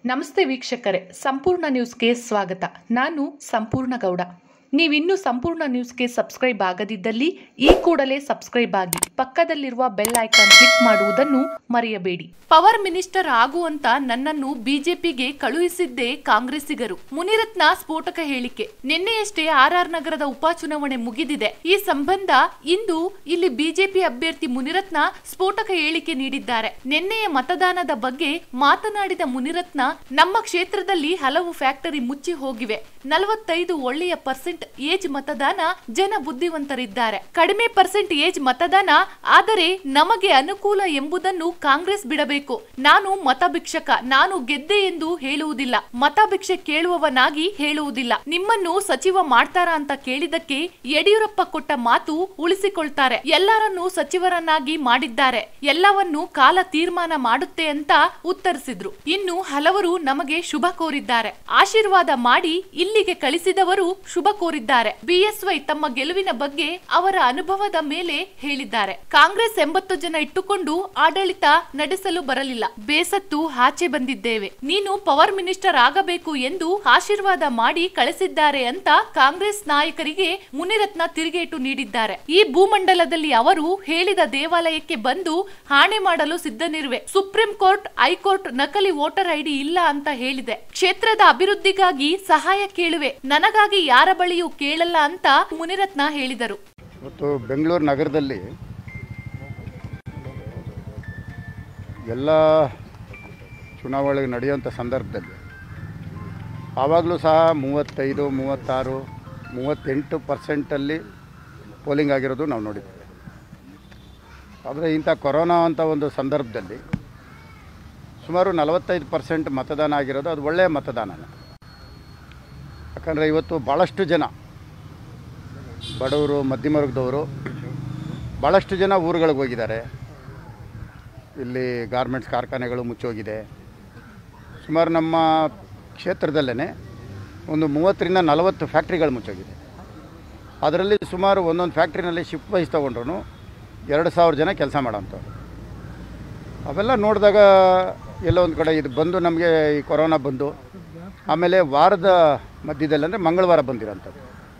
ನಮಸ್ತೆ ವೀಕ್ಷಕರೇ ಸಂಪೂರ್ಣ ನ್ಯೂಸ್ಗೆ ಸ್ವಾಗತ ನಾನು ಸಂಪೂರ್ಣ ಗೌಡ ನೀವಿನ್ನೂ ಸಂಪೂರ್ಣ ನ್ಯೂಸ್ಗೆ ಸಬ್ಸ್ಕ್ರೈಬ್ ಆಗದಿದ್ದಲ್ಲಿ ಈ ಕೂಡಲೇ ಸಬ್ಸ್ಕ್ರೈಬ್ ಆಗಿ ಪಕ್ಕದಲ್ಲಿರುವ ಬೆಲ್ ಐಕಾನ್ ಕ್ಲಿಕ್ ಮಾಡುವುದನ್ನು ಮರೆಯಬೇಡಿ ಪವರ್ ಮಿನಿಸ್ಟರ್ ಆಗುವಂತ ನನ್ನನ್ನು ಬಿಜೆಪಿಗೆ ಕಳುಹಿಸಿದ್ದೇ ಕಾಂಗ್ರೆಸ್ಸಿಗರು ಮುನಿರತ್ನ ಸ್ಫೋಟಕ ಹೇಳಿಕೆ ನಿನ್ನೆಯಷ್ಟೇ ಆರ್ಆರ್ ನಗರದ ಉಪಚುನಾವಣೆ ಮುಗಿದಿದೆ ಈ ಸಂಬಂಧ ಇಂದು ಇಲ್ಲಿ ಬಿಜೆಪಿ ಅಭ್ಯರ್ಥಿ ಮುನಿರತ್ನ ಸ್ಫೋಟಕ ಹೇಳಿಕೆ ನೀಡಿದ್ದಾರೆ ನಿನ್ನೆಯ ಮತದಾನದ ಬಗ್ಗೆ ಮಾತನಾಡಿದ ಮುನಿರತ್ನ ನಮ್ಮ ಕ್ಷೇತ್ರದಲ್ಲಿ ಹಲವು ಫ್ಯಾಕ್ಟರಿ ಮುಚ್ಚಿ ಹೋಗಿವೆ ನಲವತ್ತೈದು ಒಳ್ಳೆಯ ಪರ್ಸೆಂಟ್ ಏಜ್ ಮತದಾನ ಜನ ಬುದ್ಧಿವಂತರಿದ್ದಾರೆ ಕಡಿಮೆ ಪರ್ಸೆಂಟ್ ಏಜ್ ಮತದಾನ ಆದರೆ ನಮಗೆ ಅನುಕೂಲ ಎಂಬುದನ್ನು ಕಾಂಗ್ರೆಸ್ ಬಿಡಬೇಕು ನಾನು ಮತಭಿಕ್ಷಕ ನಾನು ಗೆದ್ದೆ ಎಂದು ಹೇಳುವುದಿಲ್ಲ ಮತಭಿಕ್ಷೆ ಕೇಳುವವನಾಗಿ ಹೇಳುವುದಿಲ್ಲ ನಿಮ್ಮನ್ನು ಸಚಿವ ಮಾಡ್ತಾರಾ ಅಂತ ಕೇಳಿದಕ್ಕೆ ಯಡಿಯೂರಪ್ಪ ಕೊಟ್ಟ ಮಾತು ಉಳಿಸಿಕೊಳ್ತಾರೆ ಎಲ್ಲರನ್ನೂ ಸಚಿವರನ್ನಾಗಿ ಮಾಡಿದ್ದಾರೆ ಎಲ್ಲವನ್ನು ಕಾಲ ತೀರ್ಮಾನ ಮಾಡುತ್ತೆ ಅಂತ ಉತ್ತರಿಸಿದ್ರು ಇನ್ನು ಹಲವರು ನಮಗೆ ಶುಭ ಕೋರಿದ್ದಾರೆ ಆಶೀರ್ವಾದ ಮಾಡಿ ಇಲ್ಲಿಗೆ ಕಳಿಸಿದವರು ಶುಭ ಕೋರಿದ್ದಾರೆ ಬಿಎಸ್ವೈ ತಮ್ಮ ಗೆಲುವಿನ ಬಗ್ಗೆ ಅವರ ಅನುಭವದ ಮೇಲೆ ಹೇಳಿದ್ದಾರೆ ಕಾಂಗ್ರೆಸ್ ಎಂಬತ್ತು ಜನ ಇಟ್ಟುಕೊಂಡು ಆಡಳಿತ ನಡೆಸಲು ಬರಲಿಲ್ಲ ಬೇಸತ್ತು ಆಚೆ ಬಂದಿದ್ದೇವೆ ನೀನು ಪವರ್ ಮಿನಿಸ್ಟರ್ ಆಗಬೇಕು ಎಂದು ಆಶೀರ್ವಾದ ಮಾಡಿ ಕಳಿಸಿದ್ದಾರೆ ಅಂತ ಕಾಂಗ್ರೆಸ್ ನಾಯಕರಿಗೆ ಮುನಿರತ್ನ ತಿರುಗೇಟು ನೀಡಿದ್ದಾರೆ ಈ ಭೂಮಂಡಲದಲ್ಲಿ ಅವರು ಹೇಳಿದ ದೇವಾಲಯಕ್ಕೆ ಬಂದು ಹಾಣೆ ಮಾಡಲು ಸಿದ್ಧನಿರುವೆ ಸುಪ್ರೀಂ ಕೋರ್ಟ್ ಹೈಕೋರ್ಟ್ ನಕಲಿ ವೋಟರ್ ಐಡಿ ಇಲ್ಲ ಅಂತ ಹೇಳಿದೆ ಕ್ಷೇತ್ರದ ಅಭಿವೃದ್ಧಿಗಾಗಿ ಸಹಾಯ ಕೇಳುವೆ ನನಗಾಗಿ ಯಾರ ಬಳಿಯೂ ಕೇಳಲ್ಲ ಅಂತ ಮುನಿರತ್ನ ಹೇಳಿದರು ಇವತ್ತು ಬೆಂಗಳೂರು ನಗರದಲ್ಲಿ ಎಲ್ಲ ಚುನಾವಣೆ ನಡೆಯುವಂಥ ಸಂದರ್ಭದಲ್ಲಿ ಆವಾಗಲೂ ಸಹ ಮೂವತ್ತೈದು ಮೂವತ್ತಾರು ಮೂವತ್ತೆಂಟು ಪರ್ಸೆಂಟಲ್ಲಿ ಪೋಲಿಂಗ್ ಆಗಿರೋದು ನಾವು ನೋಡಿದ್ದೇವೆ ಆದರೆ ಇಂಥ ಕೊರೋನಾ ಅಂತ ಒಂದು ಸಂದರ್ಭದಲ್ಲಿ ಸುಮಾರು ನಲವತ್ತೈದು ಪರ್ಸೆಂಟ್ ಮತದಾನ ಆಗಿರೋದು ಅದು ಒಳ್ಳೆಯ ಮತದಾನನೇ ಯಾಕಂದರೆ ಇವತ್ತು ಭಾಳಷ್ಟು ಜನ ಬಡವರು ಮಧ್ಯಮ ವರ್ಗದವರು ಭಾಳಷ್ಟು ಜನ ಊರುಗಳಿಗೆ ಹೋಗಿದ್ದಾರೆ ಇಲ್ಲಿ ಗಾರ್ಮೆಂಟ್ಸ್ ಕಾರ್ಖಾನೆಗಳು ಮುಚ್ಚೋಗಿದೆ ಸುಮಾರು ನಮ್ಮ ಕ್ಷೇತ್ರದಲ್ಲೇ ಒಂದು ಮೂವತ್ತರಿಂದ ನಲವತ್ತು ಫ್ಯಾಕ್ಟ್ರಿಗಳು ಮುಚ್ಚೋಗಿದೆ ಅದರಲ್ಲಿ ಸುಮಾರು ಒಂದೊಂದು ಫ್ಯಾಕ್ಟ್ರಿನಲ್ಲಿ ಶಿಫ್ಟ್ ವೈಸ್ ತೊಗೊಂಡ್ರು ಎರಡು ಸಾವಿರ ಜನ ಕೆಲಸ ಮಾಡೋಂಥವ್ರು ಅವೆಲ್ಲ ನೋಡಿದಾಗ ಎಲ್ಲೋ ಒಂದು ಕಡೆ ಇದು ಬಂದು ನಮಗೆ ಈ ಕೊರೋನಾ ಬಂದು ಆಮೇಲೆ ವಾರದ ಮಧ್ಯದಲ್ಲಿ ಅಂದರೆ ಮಂಗಳವಾರ ಬಂದಿರೋಂಥದ್ದು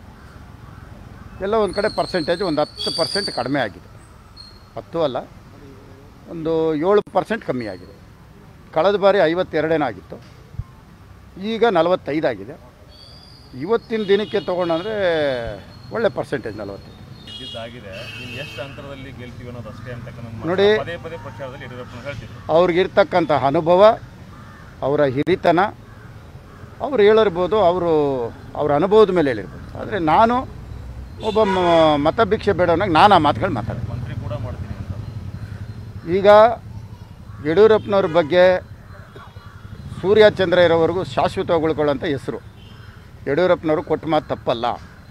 ಎಲ್ಲ ಒಂದು ಕಡೆ ಪರ್ಸೆಂಟೇಜ್ ಒಂದು ಹತ್ತು ಪರ್ಸೆಂಟ್ ಕಡಿಮೆ ಆಗಿದೆ ಹತ್ತು ಅಲ್ಲ ಒಂದು ಏಳು ಪರ್ಸೆಂಟ್ ಕಮ್ಮಿ ಆಗಿದೆ ಕಳೆದ ಬಾರಿ ಐವತ್ತೆರಡೇನೋ ಆಗಿತ್ತು ಈಗ ನಲವತ್ತೈದು ಆಗಿದೆ ಇವತ್ತಿನ ದಿನಕ್ಕೆ ತೊಗೊಂಡಂದರೆ ಒಳ್ಳೆ ಪರ್ಸೆಂಟೇಜ್ ನಲವತ್ತೈದು ಇದ್ದಿದ್ದಾಗಿದೆ ನೀವು ಎಷ್ಟು ಅಂತರದಲ್ಲಿ ಗೆಲ್ತೀವಿ ಅನ್ನೋದು ಅಷ್ಟೇ ಅಂತ ಯಾಕಂದ್ರೆ ನೋಡಿ. ಪದೇ ಪದೇ ಪ್ರಚಾರದಲ್ಲಿ ಯಡಿಯೂರಪ್ಪನ ಹೇಳ್ತಿದ್ರು ಅವ್ರಿಗಿರ್ತಕ್ಕಂಥ ಅನುಭವ ಅವರ ಹಿರಿತನ ಅವ್ರು ಹೇಳಿರ್ಬೋದು ಅವರು ಅವ್ರ ಅನುಭವದ ಮೇಲೆ ಹೇಳಿರ್ಬೋದು ಆದರೆ ನಾನು ಒಬ್ಬ ಮ- ಮತಭಿಕ್ಷೆ ಬೇಡವನಾಗ ನಾನು ಆ ಮಾತುಗಳು ಮಾತಾಡ್ತೀನಿ ಮಂತ್ರಿ ಕೂಡ ಮಾಡ್ತೀನಿ ಅಂತ ಈಗ ಯಡಿಯೂರಪ್ಪನವ್ರ ಬಗ್ಗೆ ಸೂರ್ಯ ಚಂದ್ರ ಇರೋವರೆಗೂ ಶಾಶ್ವತವಾಗಿ ಉಳ್ಕೊಳ್ಳೋಂಥ ಹೆಸರು ಯಡಿಯೂರಪ್ಪನವರು ಕೊಟ್ಟ ಮಾತು ತಪ್ಪಲ್ಲ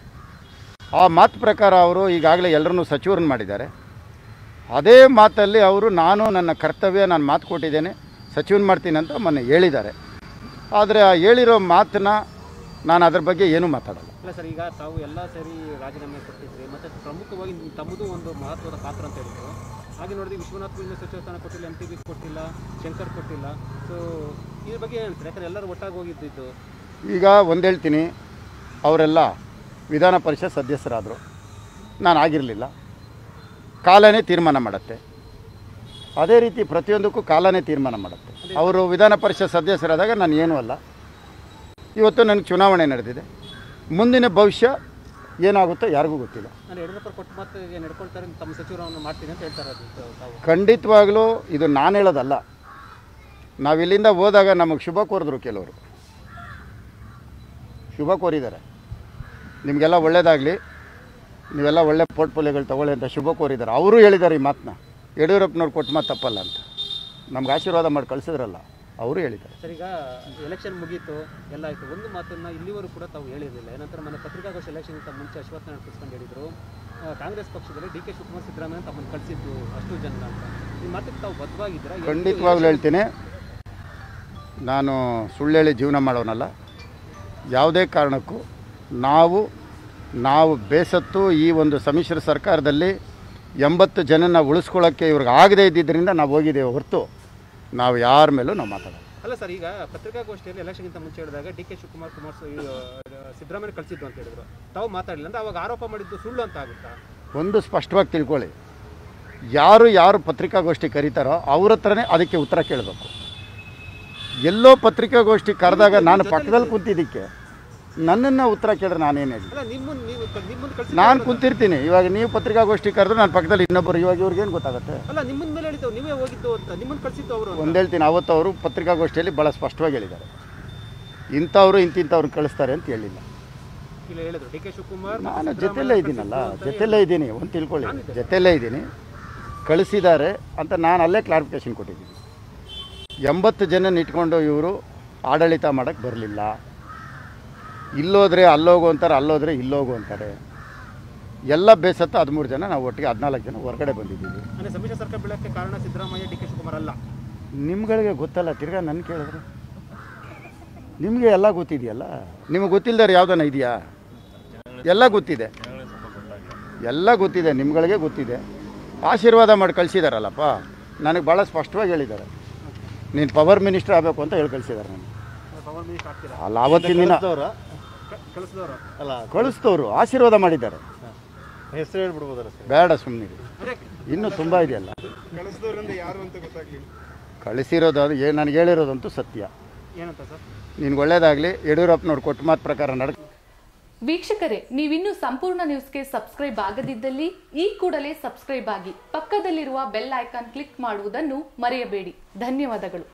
ಆ ಮಾತು ಪ್ರಕಾರ ಅವರು ಈಗಾಗಲೇ ಎಲ್ಲರನ್ನೂ ಸಚಿವರನ್ನು ಮಾಡಿದ್ದಾರೆ ಅದೇ ಮಾತಲ್ಲಿ ಅವರು ನಾನು ನನ್ನ ಕರ್ತವ್ಯ ನಾನು ಮಾತು ಕೊಟ್ಟಿದ್ದೇನೆ ಸಚಿವನ್ ಮಾಡ್ತೀನಿ ಅಂತ ಮೊನ್ನೆ ಹೇಳಿದ್ದಾರೆ ಆದರೆ ಆ ಹೇಳಿರೋ ಮಾತನ್ನ ನಾನು ಅದ್ರ ಬಗ್ಗೆ ಏನೂ ಮಾತಾಡಲ್ಲ ಇಲ್ಲ ಸರ್ ಈಗ ತಾವು ಎಲ್ಲ ಸೇರಿ ರಾಜೀನಾಮೆ ಕೊಟ್ಟಿದ್ರಿ ಮತ್ತೆ ಪ್ರಮುಖವಾಗಿ ನಿಮ್ ತಮ್ಮದು ಒಂದು ಮಹತ್ವದ ಪಾತ್ರ ಅಂತ ಹೇಳಿದ್ರು ಹಾಗೆ ನೋಡಿದ್ರೆ ವಿಶ್ವನಾಥ್ ಇನ್ನೂ ಸಚಿವ ಸ್ಥಾನ ಕೊಟ್ಟಿಲ್ಲ ಎಂ ಟಿ ಬಿ ಕೊಟ್ಟಿಲ್ಲ ಶಂಕರ್ ಕೊಟ್ಟಿಲ್ಲ ಸೊ ಇದ್ರ ಬಗ್ಗೆ ಏನು ಹೇಳ್ತಾರೆ ಯಾಕಂದ್ರೆ ಎಲ್ಲರೂ ಒಟ್ಟಾಗಿ ಹೋಗಿದ್ದಿದ್ದು ಈಗ ಒಂದು ಹೇಳ್ತೀನಿ ಅವರೆಲ್ಲ ವಿಧಾನ ಪರಿಷತ್ ಸದಸ್ಯರಾದರು ನಾನು ಆಗಿರಲಿಲ್ಲ ಕಾಲನೇ ತೀರ್ಮಾನ ಮಾಡುತ್ತೆ ಅದೇ ರೀತಿ ಪ್ರತಿಯೊಂದಕ್ಕೂ ಕಾಲನೇ ತೀರ್ಮಾನ ಮಾಡುತ್ತೆ ಅವರು ವಿಧಾನ ಪರಿಷತ್ ಸದಸ್ಯರಾದಾಗ ನಾನು ಏನೂ ಅಲ್ಲ ಇವತ್ತು ನನಗೆ ಚುನಾವಣೆ ನಡೆದಿದೆ ಮುಂದಿನ ಭವಿಷ್ಯ ಏನಾಗುತ್ತೋ ಯಾರಿಗೂ ಗೊತ್ತಿಲ್ಲ ನಾನು ಯಡಿಯೂರಪ್ಪ ಕೊಟ್ಟ ಮಾತಿಗೆ ನಡ್ಕೊಳ್ತಾರೆ ತಮ್ಮ ಸಚಿವರನ್ನು ಮಾಡ್ತೀನಿ ಅಂತ ಹೇಳ್ತಾರೆ ಅದು ತಾವು ಖಂಡಿತವಾಗಲೂ ಇದು ನಾನು ಹೇಳೋದಲ್ಲ ನಾವು ಇಲ್ಲಿಂದ ಹೋದಾಗ ನಮಗೆ ಶುಭ ಕೋರಿದ್ರು ಕೆಲವರು ಶುಭ ಕೋರಿದ್ದಾರೆ ನಿಮಗೆಲ್ಲ ಒಳ್ಳೇದಾಗಲಿ ನೀವೆಲ್ಲ ಒಳ್ಳೆ ಪೋರ್ಟ್ಫೋಲಿಯೋಗಳು ತೊಗೊಳ್ಳಿ ಅಂತ ಶುಭ ಕೋರಿದ್ದಾರೆ ಅವರು ಹೇಳಿದ್ದಾರೆ ಈ ಮಾತನ್ನ ಯಡಿಯೂರಪ್ಪನವ್ರು ಕೊಟ್ಟ ಮಾತು ತಪ್ಪಲ್ಲ ಅಂತ ನಮ್ಗೆ ಆಶೀರ್ವಾದ ಮಾಡಿ ಕಳಿಸಿದ್ರಲ್ಲ ಅವರು ಹೇಳಿದ್ದಾರೆ ಸರ್ ಈಗ ಎಲೆಕ್ಷನ್ ಮುಗೀತು ಎಲ್ಲ ಆಯಿತು ಒಂದು ಮಾತನ್ನು ಇಲ್ಲಿವರೆಗೂ ಕೂಡ ತಾವು ಹೇಳಿರಲಿಲ್ಲ ಏನಂತಾರೆ ಮೊನ್ನೆ ಪತ್ರಿಕಾಗೋಷ್ಠಿ ಎಲೆಕ್ಷನ್ಗಿಂತ ಮುಂಚೆ ಅಶ್ವತ್ಥ ನಾರಾಯಣ ಕುಸ್ಕೊಂಡು ಹೇಳಿದರು ಆ, ಕಾಂಗ್ರೆಸ್ ಪಕ್ಷದಲ್ಲಿ ಡಿ ಕೆ ಶಿವಕುಮಾರ್ ಸಿದ್ದರಾಮಯ್ಯ ತಮ್ಮನ್ನು ಕಳಿಸಿದ್ದು ಅಷ್ಟು ಜನ ಅಂತ ಈ ಮಾತಿಗೆ ತಾವು ಬದ್ಧವಾಗಿದ್ದೀರಾ ಖಂಡಿತವಾಗ್ಲೂ ಹೇಳ್ತೀನಿ ನಾನು ಸುಳ್ಳೇಳಿ ಜೀವನ ಮಾಡೋನಲ್ಲ ಯಾವುದೇ ಕಾರಣಕ್ಕೂ ನಾವು ನಾವು ಬೇಸತ್ತು ಈ ಒಂದು ಸಮ್ಮಿಶ್ರ ಸರ್ಕಾರದಲ್ಲಿ ಎಂಬತ್ತು ಜನನ ಉಳಿಸ್ಕೊಳ್ಳೋಕ್ಕೆ ಇವ್ರಿಗೆ ಆಗದೇ ಇದ್ದಿದ್ದರಿಂದ ನಾವು ಹೋಗಿದ್ದೇವೆ ಹೊರತು ನಾವು ಯಾರ ಮೇಲೂ ನಾವು ಮಾತಾಡೋದು ಅಲ್ಲ ಸರ್ ಈಗ ಪತ್ರಿಕಾಗೋಷ್ಠಿಯಲ್ಲಿ ಎಲೆಕ್ಷನ್ಗಿಂತ ಮುಂಚೆ ಹೇಳಿದಾಗ ಡಿ ಕೆ ಶಿವಕುಮಾರ್ ಕುಮಾರ್ ಸಿದ್ದರಾಮಯ್ಯ ಕಳಿಸಿದ್ದು ಅಂತ ಹೇಳಿದ್ರು ತಾವು ಮಾತಾಡಲಿಲ್ಲ ಅಂದ್ರೆ ಅವಾಗ ಆರೋಪ ಮಾಡಿದ್ದು ಸುಳ್ಳು ಅಂತ ಆಗುತ್ತಾ ಒಂದು ಸ್ಪಷ್ಟವಾಗಿ ತಿಳ್ಕೊಳ್ಳಿ ಯಾರು ಯಾರು ಪತ್ರಿಕಾಗೋಷ್ಠಿ ಕರೀತಾರೋ ಅವ್ರ ಹತ್ರನೇ ಅದಕ್ಕೆ ಉತ್ತರ ಕೇಳಬೇಕು ಎಲ್ಲೋ ಪತ್ರಿಕಾಗೋಷ್ಠಿ ಕರೆದಾಗ ನಾನು ಪಕ್ಕದಲ್ಲಿ ಕುಂತಿದ್ದಕ್ಕೆ ನನ್ನನ್ನು ಉತ್ತರ ಕೇಳಿದ್ರೆ ನಾನೇನು ಹೇಳಿ ಅಲ್ಲ ನಿಮ್ಮನ್ನ ನೀವು ನಿಮ್ಮನ್ನ ಕಳಿಸಿ ನಾನು ಕುಂತಿರ್ತೀನಿ ಇವಾಗ ನೀವು ಪತ್ರಿಕಾಗೋಷ್ಠಿ ಕರೆದ್ರೆ ನಾನು ಪಕ್ಕದಲ್ಲಿ ಇನ್ನೊಬ್ಬರು ಇವಾಗ ಇವ್ರಿಗೇನು ಗೊತ್ತಾಗುತ್ತೆ ಅಲ್ಲ ನಿಮ್ಮನ್ನ ಮೇಲೆ ಹೇಳಿದ್ದು ನೀವೇ ಹೋಗಿದ್ದು ಅಂತ ನಿಮ್ಮನ್ನ ಕಳಿಸಿದ್ದು ಅವರು ಅಂತ. ಒಂದು ಹೇಳ್ತೀನಿ ಅವತ್ತು ಅವರು ಪತ್ರಿಕಾಗೋಷ್ಠಿಯಲ್ಲಿ ಭಾಳ ಸ್ಪಷ್ಟವಾಗಿ ಹೇಳಿದ್ದಾರೆ ಇಂಥವ್ರು ಇಂತಿಂಥವ್ರು ಕಳಿಸ್ತಾರೆ ಅಂತ ಹೇಳಿಲ್ಲ ಇಲ್ಲ ಹೇಳಿದ್ರು ಡಿ ಕೆ ಶಿವಕುಮಾರ್ ಮತ್ತು ನಾನು ಸಿದ್ದರಾಮಯ್ಯ ಜೊತೆಲೇ ಇದ್ದೀನಲ್ಲ ಕಳ್ಸಿದ್ದು ಅಂತ ಜೊತೆಲೇ ಇದ್ದೀನಿ ಒಂದು ತಿಳ್ಕೊಳ್ಳಿ ಜೊತೆಲೇ ಇದ್ದೀನಿ ಕಳಿಸಿದ್ದಾರೆ ಅಂತ ನಾನು ಅಲ್ಲೇ ಕ್ಲಾರಿಫಿಕೇಶನ್ ಕೊಟ್ಟಿದ್ದೀನಿ ಎಂಬತ್ತು ಜನ ಇಟ್ಕೊಂಡು ಇವರು ಆಡಳಿತ ಮಾಡೋಕ್ಕೆ ಬರಲಿಲ್ಲ ಇಲ್ಲೋದ್ರೆ ಅಲ್ಲೋಗು ಅಂತಾರೆ ಅಲ್ಲೋದ್ರೆ ಇಲ್ಲೋಗು ಅಂತಾರೆ ಎಲ್ಲ ಬೇಸತ್ತು ಹದಿಮೂರು ಜನ ನಾವು ಒಟ್ಟಿಗೆ ಹದಿನಾಲ್ಕು ಜನ ಹೊರಗಡೆ ಬಂದಿದ್ದೀವಿ ಅಂದ್ರೆ ಸಮ್ಮಿಶ್ರ ಸರ್ಕಾರ ಬೀಳಕ್ಕೆ ಕಾರಣ ಸಿದ್ದರಾಮಯ್ಯ ಡಿ ಕೆ ಶಿವಕುಮಾರ್ ಅಲ್ಲ ನಿಮ್ಗಳಿಗೆ ಗೊತ್ತಲ್ಲ ತಿರ್ಗಾ ನನ್ನ ಕೇಳಿದ್ರೆ ನಿಮಗೆ ಎಲ್ಲ ಗೊತ್ತಿದೆಯಲ್ಲ ನಿಮಗೆ ಗೊತ್ತಿಲ್ಲದಾರೆ ಯಾವ್ದನ ಇದೆಯಾ ಎಲ್ಲ ಗೊತ್ತಿದೆ ಜನಗಳಿಗೆ ಸ್ವಲ್ಪ ಗೊತ್ತಾಗಿಲ್ಲ ಎಲ್ಲ ಗೊತ್ತಿದೆ ನಿಮ್ಗಳಿಗೆ ಗೊತ್ತಿದೆ ಆಶೀರ್ವಾದ ಮಾಡಿ ಕಳಿಸಿದಾರಲ್ಲಪ್ಪ ನನಗೆ ಭಾಳ ಸ್ಪಷ್ಟವಾಗಿ ಹೇಳಿದ್ದಾರೆ ನೀನು ಪವರ್ ಮಿನಿಸ್ಟರ್ ಆಗಬೇಕು ಅಂತ ಹೇಳಿ ಕಳಿಸಿದ್ದಾರೆ ನನಗೆ ಪವರ್ ಮಿನಿಸ್ಟರ್ ಆಗ್ತೀರಾ ಅಲ್ಲ ಆವತ್ತಿನ ದಿನ ಕಳಿಸಿದವರು ಅಲ್ಲ ಕಳಿಸ್ತವ್ರು ಆಶೀರ್ವಾದ ಮಾಡಿದ್ದಾರೆ ಹೆಸರು ಹೇಳ್ಬಿಡ್ಬೋದಲ್ಲ ಸರ್ ಬೇಡ ಸುಮ್ಮನೆ ಅದೇ ಇನ್ನೂ ತುಂಬ ಇದೆಯಲ್ಲ ಕಳಿಸಿರೋದು ಅದು ಏ ನನಗೆ ಹೇಳಿರೋದಂತೂ ಸತ್ಯ ಏನಂತ ಸರ್ ನಿನ್ಗೆ ಒಳ್ಳೇದಾಗಲಿ ಯಡಿಯೂರಪ್ಪನವ್ರು ಕೊಟ್ಟ ಮಾತು ಪ್ರಕಾರ ನಡ್ ವೀಕ್ಷಕರೇ ನೀವಿನ್ನೂ ಸಂಪೂರ್ಣ ನ್ಯೂಸ್ಗೆ ಸಬ್ಸ್ಕ್ರೈಬ್ ಆಗದಿದ್ದಲ್ಲಿ ಈ ಕೂಡಲೇ ಸಬ್ಸ್ಕ್ರೈಬ್ ಆಗಿ ಪಕ್ಕದಲ್ಲಿರುವ ಬೆಲ್ ಐಕಾನ್ ಕ್ಲಿಕ್ ಮಾಡುವುದನ್ನು ಮರೆಯಬೇಡಿ ಧನ್ಯವಾದಗಳು